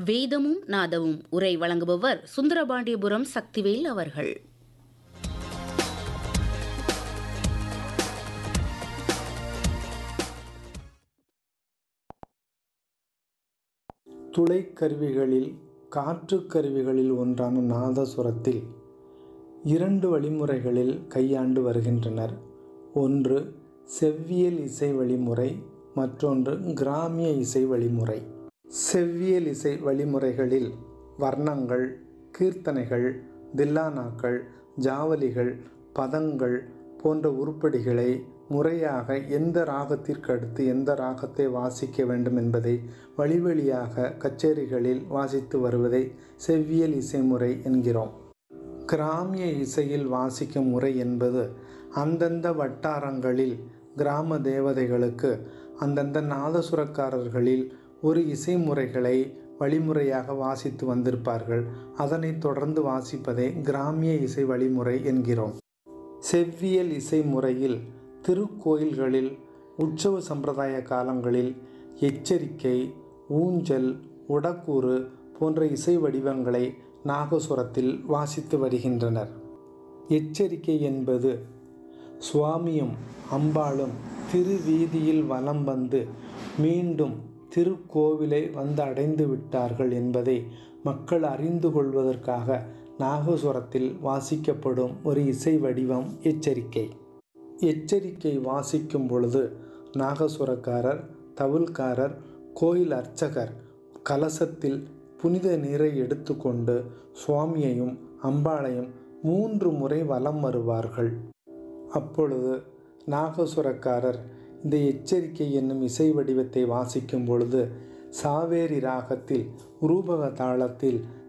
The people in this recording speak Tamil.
வேதமும் நாதமும் உரை வழங்குபவர் சுந்தரபாண்டியபுரம் சக்திவேல் அவர்கள் துளைக்கருவிகளில் காற்றுக் கருவிகளில் ஒன்றான நாதசுரத்தில் இரண்டு வழிமுறைகளில் கையாண்டு வருகின்றனர் ஒன்று செவ்வியல் இசை வழிமுறை மற்றொன்று கிராமிய இசை வழிமுறை செவ்வியல் இசை வழிமுறைகளில் வர்ணங்கள் கீர்த்தனைகள் தில்லானாக்கள் ஜாவலிகள் பதங்கள் போன்ற உருப்படிகளை முறையாக எந்த ராகத்திற்கு அடுத்து எந்த ராகத்தை வாசிக்க வேண்டும் என்பதை வழி வழியாக கச்சேரிகளில் வாசித்து வருவதை செவ்வியல் இசைமுறை என்கிறோம் கிராமிய இசையில் வாசிக்கும் முறை என்பது அந்தந்த வட்டாரங்களில் கிராம தேவதைகளுக்கு அந்தந்த நாதசுரக்காரர்களில் ஒரு இசை முறைகளை வழிமுறையாக வாசித்து வந்திருப்பார்கள் அதனைத் தொடர்ந்து வாசிப்பதை கிராமிய இசை வழிமுறை என்கிறோம் செவ்வியல் இசை முறையில் திருக்கோயில்களில் உற்சவ சம்பிரதாய காலங்களில் எச்சரிக்கை ஊஞ்சல் உடக்கூறு போன்ற இசை வடிவங்களை நாகசுரத்தில் வாசித்து வருகின்றனர் எச்சரிக்கை என்பது சுவாமியும் அம்பாளும் திருவீதியில் வலம் வந்து மீண்டும் திருக்கோவிலை வந்து அடைந்து விட்டார்கள் என்பதை மக்கள் அறிந்து கொள்வதற்காக நாகசுரத்தில் வாசிக்கப்படும் ஒரு இசை வடிவம் எச்சரிக்கை எச்சரிக்கை வாசிக்கும் பொழுது நாகசுரக்காரர் தவுல்காரர் கோயில் அர்ச்சகர் கலசத்தில் புனித நீரை எடுத்துக்கொண்டு சுவாமியையும் அம்பாளையும் மூன்று முறை வலம் வருவார்கள் அப்பொழுது நாகசுரக்காரர் இந்த எச்சரிக்கை என்னும் இசை வடிவத்தை வாசிக்கும் பொழுது சாவேரி ராகத்தில் ரூபக தாளத்தில்